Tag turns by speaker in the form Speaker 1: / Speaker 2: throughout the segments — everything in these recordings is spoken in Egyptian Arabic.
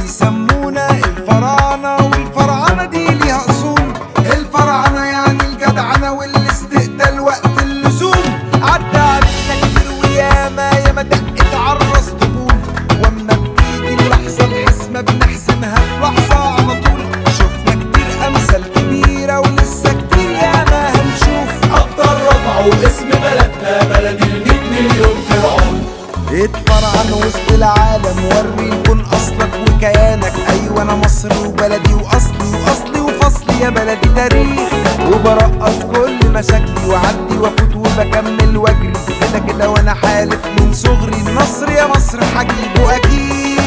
Speaker 1: بيسمونا الفراعنة والفراعنة دي ليها أصول الفراعنة يعني الجدعنة والاستقتال وقت اللزوم عدى علينا كتير وياما ياما دقت عالراس طبول واما بتيجي اللحظة الحسمة بنحسمها في لحظة على طول شفنا كتير أمثال كبيرة ولسه كتير ياما هنشوف
Speaker 2: أبطال رفعوا اسم بلدنا بلد المية مليون فرعون
Speaker 1: اتفرعن وسط العالم وري الكون اصلك وكيانك ايوه انا مصري وبلدي واصلي واصلي وفصلي يا بلدي تاريخ وبرقص كل مشاكلي وعدي وافوت وبكمل واجري كده كده وانا حالف من صغري النصر يا مصر هجيبه اكيد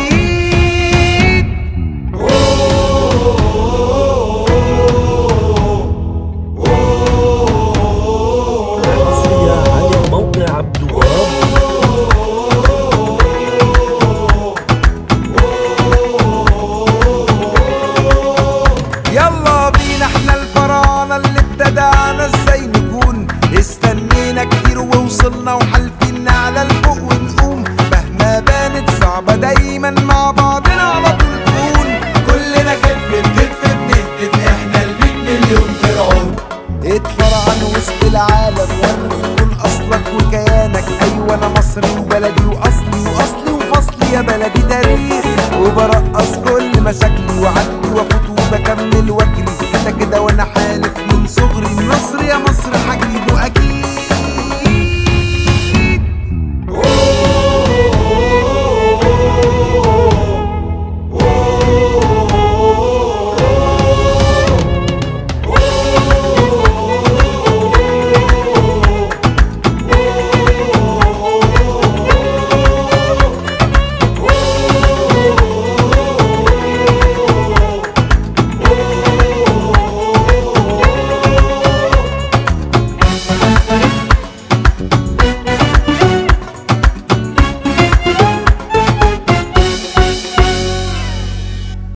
Speaker 3: حصرية على موقع عبد الوهاب
Speaker 1: يلا بينا احنا الفراعنة اللي ابتدعنا ازاي نكون استنينا كتير ووصلنا وحالفين على الفوق ونقوم مهما بانت صعبة دايما مع بعضنا على طول تكون
Speaker 2: كلنا كتف بكتف بنهتف احنا المية مليون فرعون
Speaker 1: اتفرعن وسط العالم وري يكون اصلك وكيانك ايوه انا مصري وبلدي واصلي واصلي وفصلي يا بلدي تاريخ وبرقص كل مشاكلي وعدي وافوت